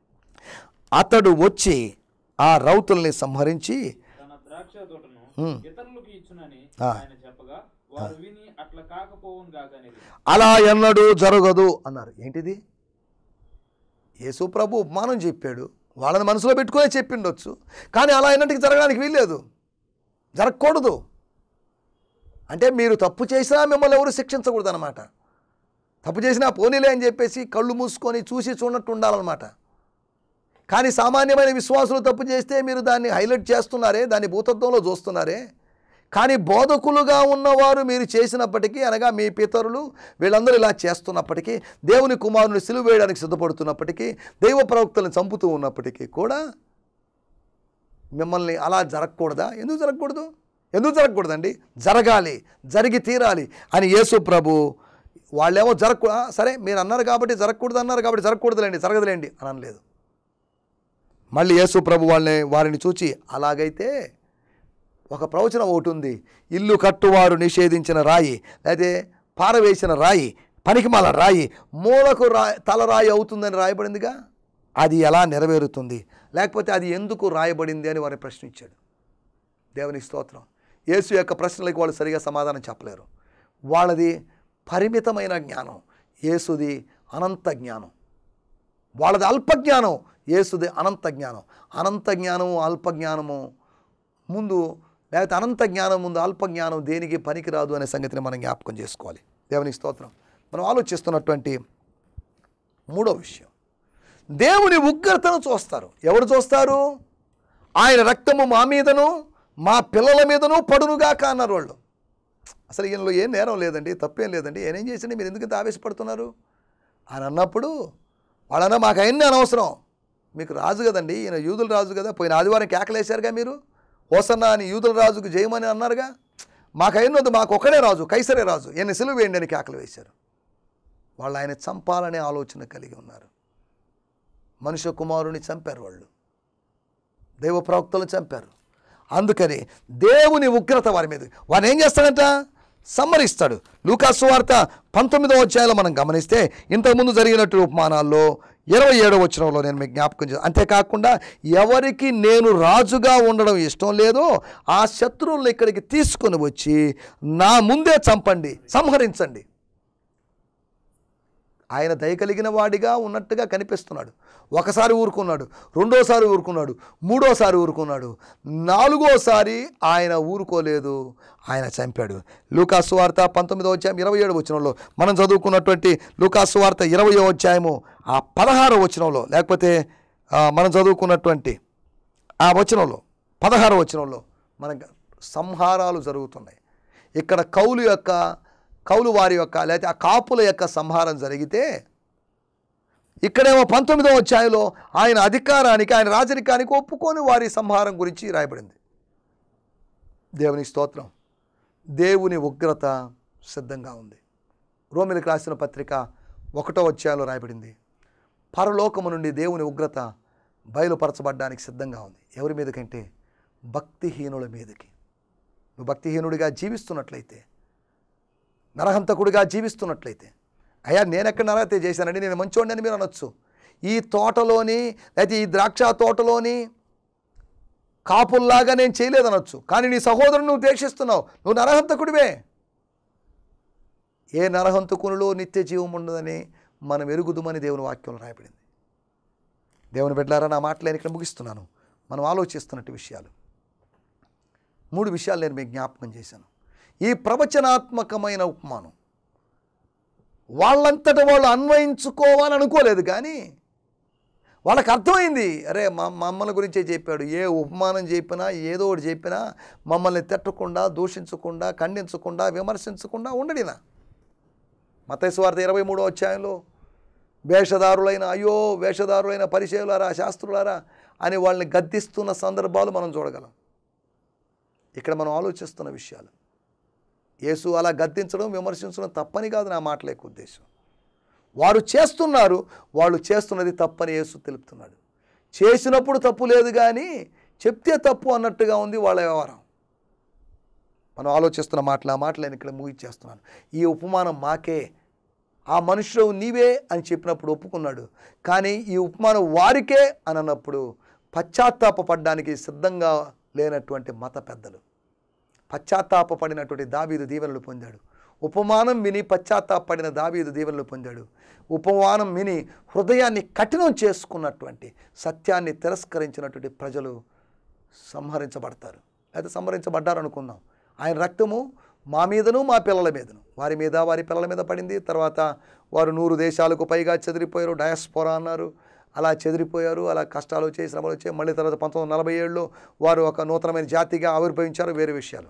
అతడు వచ్చి ఆ రౌతుల్ని సంహరించి తన ద్రాక్ష తోటను హ్మ్. ఇతరులకు ఇచ్చునని ఆ. ఆయన చెప్పగా వారు విని అట్లా కాకపోవును కాకనేది అలా ఎన్నడూ జరగదు అన్నారు ఏంటిది యేసు ప్రభు ఉపమానం చెప్పాడు వాళ్ళని మనసులో పెట్టుకునే చెప్పిండొచ్చు కానీ అలా ఎన్నటికి జరగడానికి వీల్లేదు జరగకూడదు అంటే మీరు తప్పు చేసినా మిమ్మల్ని ఎవరు శిక్షించకూడదు అనమాట తప్పు చేసినా పోనీలే అని చెప్పేసి కళ్ళు మూసుకొని చూసి చూడనట్టు ఉండాలన్నమాట కానీ సామాన్యమైన విశ్వాసులు తప్పు చేస్తే మీరు దాన్ని హైలైట్ చేస్తున్నారే దాన్ని భూతత్వంలో చూస్తున్నారే కానీ బోధకులుగా ఉన్నవారు మీరు చేసినప్పటికీ అనగా మీ పితరులు వీళ్ళందరూ ఇలా చేస్తున్నప్పటికీ దేవుని కుమారుని సిలువ వేయడానికి సిద్ధపడుతున్నప్పటికీ దైవ ప్రవక్తలను చంపుతూ ఉన్నప్పటికీ కూడా మిమ్మల్ని అలా జరగకూడదా ఎందుకు జరగకూడదు ఎందుకు జరగకూడదండి జరగాలి జరిగి తీరాలి అని యేసు ప్రభు వాళ్ళేమో జరగకూ ఆ, సరే మీరు అన్నారు కాబట్టి జరగకూడదు అన్నారు కాబట్టి జరగకూడదులేండి జరగదులేండి అని అనలేదు మళ్ళీ యేసు ప్రభు వాళ్ళని వారిని చూచి అలాగైతే ఒక ప్రవచనం ఒకటి ఉంది ఇల్లు కట్టువారు నిషేధించిన రాయి లేదా పారవేసిన రాయి పనికిమాల రాయి మూలకు రా తలరాయి అవుతుందని రాయబడిందిగా అది ఎలా నెరవేరుతుంది లేకపోతే అది ఎందుకు రాయబడింది అని వారిని ప్రశ్నించాడు దేవుని స్తోత్రం యేసు యొక్క ప్రశ్నలకు వాళ్ళు సరిగా సమాధానం చెప్పలేరు వాళ్ళది పరిమితమైన జ్ఞానం యేసుది అనంత జ్ఞానం వాళ్ళది అల్పజ్ఞానం యేసుది అనంత జ్ఞానం అనంత జ్ఞానము అల్పజ్ఞానము ముందు లేకపోతే అనంత జ్ఞానం ముందు అల్పజ్ఞానం దేనికి పనికిరాదు అనే సంగతిని మనం జ్ఞాపకం చేసుకోవాలి దేవుని స్తోత్రం మనం ఆలోచిస్తున్నటువంటి మూడో విషయం దేవుని ఉగ్రతను చూస్తారు ఎవరు చూస్తారు ఆయన రక్తము మా మీదను మా పిల్లల మీదను పడునుగా అన్నారు వాళ్ళు అసలు ఈయనలో ఏం నేరం లేదండి తప్పేం లేదండి ఏనేం చేసింది మీరు ఎందుకు ఇంత ఆవేశపడుతున్నారు అని అన్నప్పుడు వాళ్ళన్నా మాకు అన్నీ అనవసరం మీకు రాజు కదండి ఈయన యూదుల రాజు కదా పోయిన ఆదివారం కేకలేశారుగా మీరు ఓసన్న అని యూదుల రాజుకు జయమని అన్నారుగా మాకు అయినది మాకు ఒక్కడే రాజు కైసరే రాజు ఈయన సెలువు వేయండి అని కేకలు వేశారు వాళ్ళు ఆయన చంపాలనే ఆలోచన కలిగి ఉన్నారు మనుష్య కుమారుని చంపారు వాళ్ళు దైవ ప్రవక్తలను చంపారు అందుకని దేవుని ఉగ్రత వారి మీద వారిని ఏం చేస్తాడంట సమ్మరిస్తాడు లూకాసు వార్త పంతొమ్మిదవ అధ్యాయంలో మనం గమనిస్తే ఇంతకుముందు జరిగినట్టు ఉపమానాల్లో ఇరవై ఏడవ వచనంలో నేను మీకు జ్ఞాపకం చేస్తాను అంతేకాకుండా ఎవరికి నేను రాజుగా ఉండడం ఇష్టం లేదో ఆ శత్రువులను ఇక్కడికి తీసుకొని వచ్చి నా ముందే చంపండి సంహరించండి ఆయన దయ కలిగిన వాడిగా ఉన్నట్టుగా కనిపిస్తున్నాడు ఒకసారి ఊరుకున్నాడు రెండోసారి ఊరుకున్నాడు మూడోసారి ఊరుకున్నాడు నాలుగోసారి ఆయన ఊరుకోలేదు ఆయన చంపాడు లూకాసు వార్త పంతొమ్మిదో అధ్యాయం ఇరవై ఏడు వచనంలో మనం చదువుకున్నటువంటి లూకాసు వార్త ఇరవయో అధ్యాయము ఆ పదహారో వచనంలో లేకపోతే ఆ, మనం చదువుకున్నటువంటి ఆ వచనంలో పదహారో వచనంలో మనకు సంహారాలు జరుగుతున్నాయి ఇక్కడ కౌలు యొక్క కౌలు వారి యొక్క లేకపోతే ఆ కాపుల యొక్క సంహారం జరిగితే ఇక్కడేమో పంతొమ్మిదవ అధ్యాయంలో ఆయన అధికారానికి ఆయన రాజరికానికి ఒప్పుకొని వారి సంహారం గురించి రాయబడింది దేవుని స్తోత్రం దేవుని ఉగ్రత సిద్ధంగా ఉంది రోమిలకు రాసిన పత్రిక ఒకటో అధ్యాయంలో రాయబడింది పరలోకము నుండి దేవుని ఉగ్రత బయలుపరచబడ్డానికి సిద్ధంగా ఉంది ఎవరి మీదకంటే భక్తిహీనుల మీదకి నువ్వు భక్తిహీనుడిగా జీవిస్తున్నట్లయితే నరహంతకుడిగా జీవిస్తున్నట్లయితే అయ్యా నేను ఎక్కడ నరహత్య చేశానండి నేను మంచోడిని అని మీరు అనొచ్చు ఈ తోటలోని లేకపోతే ఈ ద్రాక్ష తోటలోని కాపుల్లాగా నేను చేయలేదనొచ్చు కానీ నీ సహోదరుని నువ్వు ద్వేషిస్తున్నావు నువ్వు నరహంతకుడివే ఏ నరహంతకునిలో నిత్య జీవం ఉండదని మనం ఎరుగుదుమని దేవుని వాక్యంలో రాయబడింది దేవుని బిడ్డలారా నా మాటలు నేను ఇక్కడ ముగిస్తున్నాను మనం ఆలోచిస్తున్నట్టు విషయాలు మూడు విషయాలు నేను మీకు జ్ఞాపకం చేశాను ఈ ప్రవచనాత్మకమైన ఉపమానం వాళ్ళంతట వాళ్ళు అన్వయించుకోవాలని అనుకోలేదు కానీ వాళ్ళకి అర్థమైంది అరే మా మమ్మల్ని గురించే చెప్పాడు ఏ ఉపమానం చెప్పినా ఏదో ఒకటి చెప్పినా మమ్మల్ని తిట్టకుండా దూషించకుండా ఖండించకుండా విమర్శించకుండా ఉండడినా మతేశ్వార్త ఇరవై మూడో అధ్యాయంలో వేషధారులైన అయ్యో వేషధారులైన పరిచయులారా శాస్త్రులారా అని వాళ్ళని గద్దిస్తున్న సందర్భాలు మనం చూడగలం ఇక్కడ మనం ఆలోచిస్తున్న విషయాలు యేసు అలా గద్దించడం విమర్శించడం తప్పని కాదు నా మాటల యొక్క ఉద్దేశం వారు చేస్తున్నారు వాళ్ళు చేస్తున్నది తప్పని యేసు తెలుపుతున్నాడు చేసినప్పుడు తప్పు లేదు కానీ చెప్తే తప్పు అన్నట్టుగా ఉంది వాళ్ళ వ్యవహారం మనం ఆలోచిస్తున్న మాటలు ఆ మాటలు నేను ఇక్కడ ముగిచ్చేస్తున్నాను ఈ ఉపమానం మాకే ఆ మనుషులు నీవే అని చెప్పినప్పుడు ఒప్పుకున్నాడు కానీ ఈ ఉపమానం వారికే అని అన్నప్పుడు పశ్చాత్తాపపడడానికి సిద్ధంగా లేనటువంటి మత పెద్దలు పశ్చాత్తాపపడినటువంటి దావీదు దీవెనలు పొందాడు ఉపమానం విని పశ్చాత్తాపడిన దావీదు దీవెనలు పొందాడు ఉపమానం విని హృదయాన్ని కఠినం చేసుకున్నటువంటి సత్యాన్ని తిరస్కరించినటువంటి ప్రజలు సంహరించబడతారు అయితే సంహరించబడ్డారు అనుకుందాం ఆయన రక్తము మా మీదను మా పిల్లల మీదను వారి మీద వారి పిల్లల మీద పడింది తర్వాత వారు నూరు దేశాలకు పైగా చెదిరిపోయారు డయాస్పోరా అన్నారు అలా చెదిరిపోయారు అలా కష్టాలు వచ్చాయి శ్రమలు వచ్చాయి మళ్ళీ తర్వాత పంతొమ్మిది వందల నలభై ఏడులో వారు ఒక నూతనమైన జాతిగా ఆవిర్భవించారు వేరే విషయాలు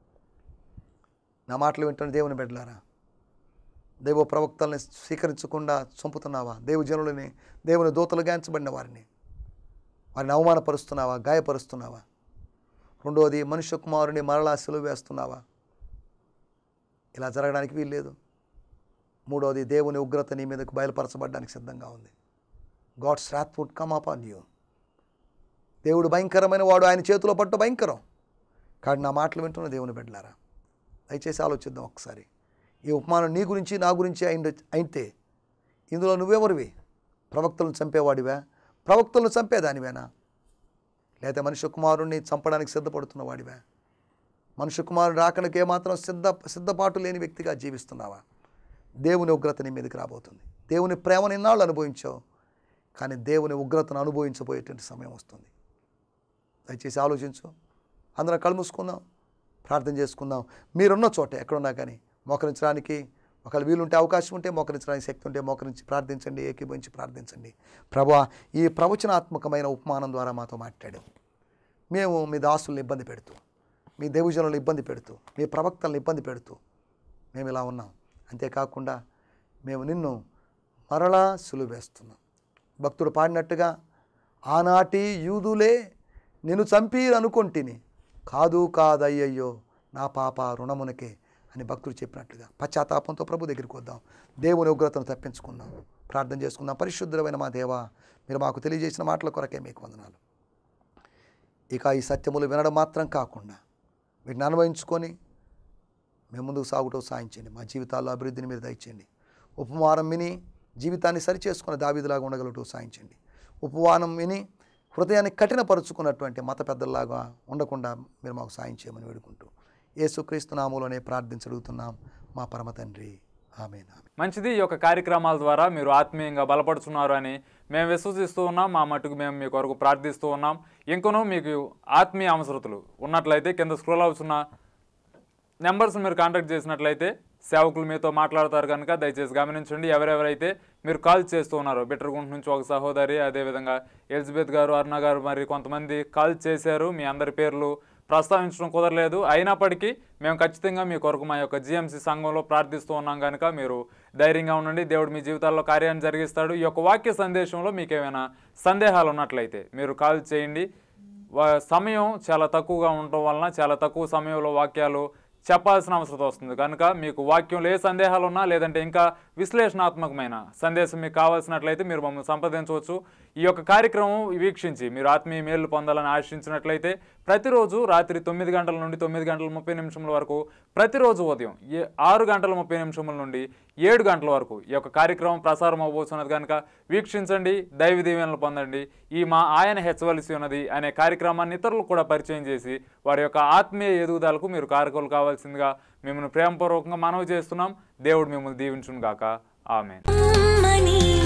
నా మాటలు వింటున్న దేవుని బిడ్డలారా దైవ ప్రవక్తల్ని స్వీకరించకుండా చంపుతున్నావా దేవు జనులని దేవుని దూతలు గాంచబడిన వారిని వారిని అవమానపరుస్తున్నావా గాయపరుస్తున్నావా రెండోది మనుష్య కుమారుని మరలా సెలవు వేస్తున్నావా ఇలా జరగడానికి వీల్లేదు మూడోది దేవుని ఉగ్రత నీ మీదకు బయలుపరచబడడానికి సిద్ధంగా ఉంది God's wrath would come up on you దేవుడు భయంకరమైన వాడు ఆయన చేతిలో పట్టు భయంకరం కానీ నా మాటలు వింటున్న దేవుని బిడ్డలారా దయచేసి ఆలోచిద్దాం ఒకసారి ఈ ఉపమానం నీ గురించి నా గురించి అయింది అయితే ఇందులో నువ్వెవరివి ప్రవక్తలను చంపేవాడివా ప్రవక్తలను చంపేదానివేనా లేదా మనుష్య కుమారుణ్ణి చంపడానికి సిద్ధపడుతున్న వాడివా మనుష్య కుమారుడు రాకడానికి ఏమాత్రం సిద్ధ సిద్ధపాటు లేని వ్యక్తిగా జీవిస్తున్నావా దేవుని ఉగ్రత నీ మీదకి రాబోతుంది దేవుని ప్రేమను ఇన్నాళ్ళు అనుభవించావు కానీ దేవుని ఉగ్రతను అనుభవించబోయేటువంటి సమయం వస్తుంది దయచేసి ఆలోచించు అందరం కళ్ళు మూసుకుందాం ప్రార్థన చేసుకుందాం మీరున్న చోట ఎక్కడున్నా కానీ మోకరించడానికి ఒకవేళ వీలుంటే అవకాశం ఉంటే మోకరించడానికి శక్తి ఉంటే మోకరించి ప్రార్థించండి ఏకీభవించి ప్రార్థించండి ప్రభా ఈ ప్రవచనాత్మకమైన ఉపమానం ద్వారా మాతో మాట్లాడాం మేము మీ దాసుల్ని ఇబ్బంది పెడుతూ మీ దేవుజనులను ఇబ్బంది పెడుతూ మీ ప్రవక్తలను ఇబ్బంది పెడుతూ మేము ఇలా ఉన్నాం అంతేకాకుండా మేము నిన్ను మరలా సులువేస్తున్నాం భక్తుడు పాడినట్టుగా ఆనాటి యూదులే నిన్ను చంపీరనుకొంటిని కాదు కాదయ్యయ్యో నా పాప రుణమునకే అని భక్తుడు చెప్పినట్లుగా పశ్చాత్తాపంతో ప్రభు దగ్గరికి వద్దాం దేవుని ఉగ్రతను తప్పించుకుందాం ప్రార్థన చేసుకుందాం పరిశుద్ధమైన మా దేవ మీరు మాకు తెలియజేసిన మాటల కొరకే మీకు వందనాలు ఇక ఈ సత్యములు వినడం మాత్రం కాకుండా వీటిని అనుభవించుకొని మేము ముందుకు సాగుటూ సాయించండి మా జీవితాల్లో అభివృద్ధిని మీరు దయచేయండి ఉపమానం విని జీవితాన్ని సరిచేసుకుని దావిదిలాగా ఉండగలుగుతూ సాయించండి ఉపవానం విని హృదయాన్ని కఠినపరుచుకున్నటువంటి మత పెద్దల్లాగా ఉండకుండా మీరు మాకు సాయం చేయమని వేడుకుంటూ యేసుక్రీస్తు నామంలోనే ప్రార్థించడుగుతున్నాం మా పరమ తండ్రి ఆమె మంచిది ఈ యొక్క కార్యక్రమాల ద్వారా మీరు ఆత్మీయంగా బలపడుతున్నారు అని మేము విశ్వసిస్తూ ఉన్నాం మా మట్టుకు మేము మీ కొరకు ప్రార్థిస్తూ ఉన్నాం ఇంకనూ మీకు ఆత్మీయ అవసరతలు ఉన్నట్లయితే కింద స్క్రోల్ అవుతున్న నెంబర్స్ మీరు కాంటాక్ట్ చేసినట్లయితే సేవకులు మీతో మాట్లాడతారు కనుక దయచేసి గమనించండి ఎవరెవరైతే మీరు కాల్ చేస్తూ ఉన్నారో బిట్టరగుంట నుంచి ఒక సహోదరి అదేవిధంగా ఎలిజబెత్ గారు అరుణ గారు మరి కొంతమంది కాల్ చేశారు మీ అందరి పేర్లు ప్రస్తావించడం కుదరలేదు అయినప్పటికీ మేము ఖచ్చితంగా మీ కొరకు మా యొక్క జిఎంసి సంఘంలో ప్రార్థిస్తూ ఉన్నాం కనుక మీరు ధైర్యంగా ఉండండి దేవుడు మీ జీవితాల్లో కార్యాన్ని జరిగిస్తాడు ఈ యొక్క వాక్య సందేశంలో మీకు ఏమైనా సందేహాలు ఉన్నట్లయితే మీరు కాల్ చేయండి వా- సమయం చాలా తక్కువగా ఉండటం వలన చాలా తక్కువ సమయంలో వాక్యాలు చెప్పాల్సిన అవసరం వస్తుంది కనుక మీకు వాక్యంలో ఏ సందేహాలు ఉన్నా లేదంటే ఇంకా విశ్లేషణాత్మకమైన సందేశం మీకు కావాల్సినట్లయితే మీరు మమ్మల్ని సంప్రదించవచ్చు ఈ యొక్క కార్యక్రమం వీక్షించి మీరు ఆత్మీయ మేలు పొందాలని ఆశించినట్లయితే ప్రతిరోజు రాత్రి తొమ్మిది గంటల నుండి తొమ్మిది గంటల ముప్పై నిమిషముల వరకు ప్రతిరోజు ఉదయం ఏ ఆరు గంటల ముప్పై నిమిషముల నుండి ఏడు గంటల వరకు ఈ యొక్క కార్యక్రమం ప్రసారం అవబోతున్నది కనుక వీక్షించండి దైవ దీవెనలు పొందండి ఈ మా ఆయన హెచ్చవలసి ఉన్నది అనే కార్యక్రమాన్ని ఇతరులకు కూడా పరిచయం చేసి వారి యొక్క ఆత్మీయ ఎదుగుదలకు మీరు కారకులు కావాల్సిందిగా మిమ్మల్ని ప్రేమపూర్వకంగా మనవి చేస్తున్నాం దేవుడు మిమ్మల్ని దీవించును గాక ఆమె అమ్మని